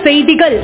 செய்திகள்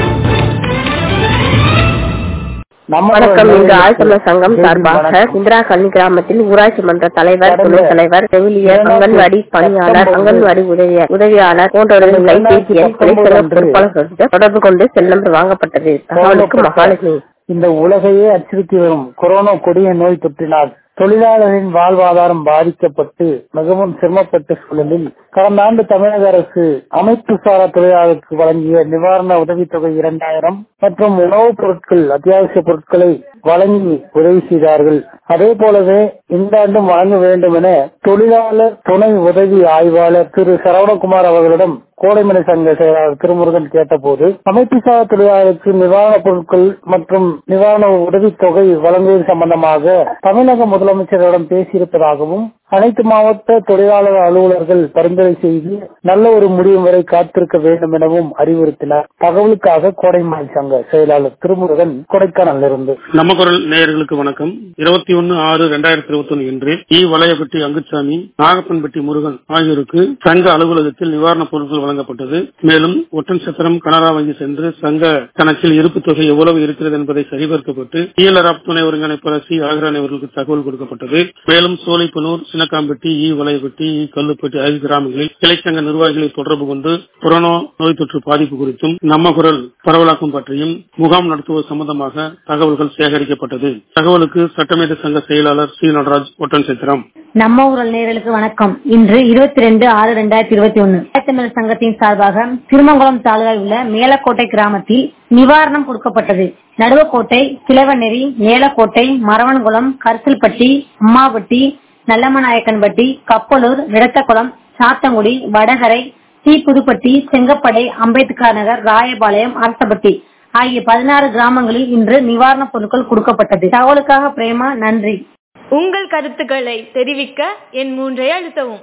வணக்கம் இங்கு ஆழ்சம சங்கம் சார்பாக இந்திரா கல்வி கிராமத்தில் ஊராட்சி மன்ற தலைவர் துணைத் தலைவர் செவிலியர் அங்கன்வாடி பணியாளர் அங்கன்வாடி உதவியாளர் உதவியாளர் போன்றவர்களின் கைபேசி எண் தொழிற்சங்க பொறுப்பாளர்களுடன் தொடர்பு கொண்டு செல் நம்பர் வாங்கப்பட்டது தகவலுக்கு மகாலட்சுமி இந்த உலகையே அச்சுறுத்தி வரும் கொரோனா கொடிய நோய் தொற்றினால் தொழிலாளரின் வாழ்வாதாரம் பாதிக்கப்பட்டு மிகவும் சிரமப்பட்ட சூழலில் கடந்த ஆண்டு தமிழக அரசு அமைப்பு சாரா தொழிலாளருக்கு வழங்கிய நிவாரண உதவித்தொகை இரண்டாயிரம் மற்றும் உணவுப் பொருட்கள் அத்தியாவசிய பொருட்களை வழங்கி உதவி செய்தார்கள் அதே போலவே இந்த ஆண்டும் வழங்க வேண்டும் என தொழிலாளர் துணை உதவி ஆய்வாளர் திரு சரவணகுமார் அவர்களிடம் கோடைமலை சங்க செயலாளர் திருமுருகன் கேட்டபோது அமைப்புசாரா தொழிலாளருக்கு நிவாரணப் பொருட்கள் மற்றும் நிவாரண உதவித்தொகை வழங்குவது சம்பந்தமாக தமிழக முதலமைச்சரிடம் பேசியிருப்பதாகவும் அனைத்து மாவட்ட தொழிலாளர் அலுவலர்கள் பரிந்துரை செய்து நல்ல ஒரு முடிவு வரை காத்திருக்க வேண்டும் எனவும் அறிவுறுத்தினார் தகவலுக்காக கோடைமலை சங்க செயலாளர் திருமுருகன் கொடைக்கானல் இருந்து நம்ம குரல் நேயர்களுக்கு வணக்கம் இருபத்தி ஒன்னு ஆறு இரண்டாயிரத்தி இருபத்தி ஒன்னு இன்று இ வளையப்பட்டி அங்குச்சாமி நாகப்பன்பட்டி முருகன் ஆகியோருக்கு சங்க அலுவலகத்தில் நிவாரணப் பொருட்கள் வழங்கப்பட்டது மேலும் ஒட்டன் சத்திரம் கனரா வங்கி சென்று சங்க கணக்கில் இருப்பு தொகை எவ்வளவு இருக்கிறது என்பதை சரிபார்க்கப்பட்டு இஎல்ஆர்ஆப் துணை ஒருங்கிணைப்பாளர் சி ஆகரான் அவர்களுக்கு தகவல் கொடுக்கப்பட்டது மேலும் சோலைப்பனூர் சின்னக்காம்பட்டி இ வளையப்பட்டி இ கல்லுப்பட்டி ஆகிய கிராமங்களில் கிளைச்சங்க நிர்வாகிகளை தொடர்பு கொண்டு கொரோனா நோய் தொற்று பாதிப்பு குறித்தும் நம்ம குரல் பரவலாக்கம் பற்றியும் முகாம் நடத்துவது சம்பந்தமாக தகவல்கள் சேகரிக்கப்பட்டது தகவலுக்கு சட்டமேத சங்க செயலாளர் சி நடராஜ் ஒட்டன் சித்திரம் நம்ம ஊரல் நேர்களுக்கு வணக்கம் இன்று இருபத்தி ரெண்டு ஆறு ரெண்டாயிரத்தி இருபத்தி ஒன்னு தமிழ் சங்கத்தின் சார்பாக திருமங்கலம் தாலுகாவில் உள்ள மேலக்கோட்டை கிராமத்தில் நிவாரணம் கொடுக்கப்பட்டது நடுவக்கோட்டை கிழவநெறி மேலக்கோட்டை மரவன்குளம் கரிசல்பட்டி அம்மாபட்டி நல்லமநாயக்கன்பட்டி கப்பலூர் விடத்தக்குளம் சாத்தங்குடி வடகரை டி புதுப்பட்டி செங்கப்படை அம்பேத்கர் நகர் ராயபாளையம் அரசப்பட்டி ஆகிய பதினாறு கிராமங்களில் இன்று நிவாரணப் பொருட்கள் கொடுக்கப்பட்டது தகவலுக்காக பிரேமா நன்றி உங்கள் கருத்துக்களை தெரிவிக்க என் மூன்றை அழுத்தவும்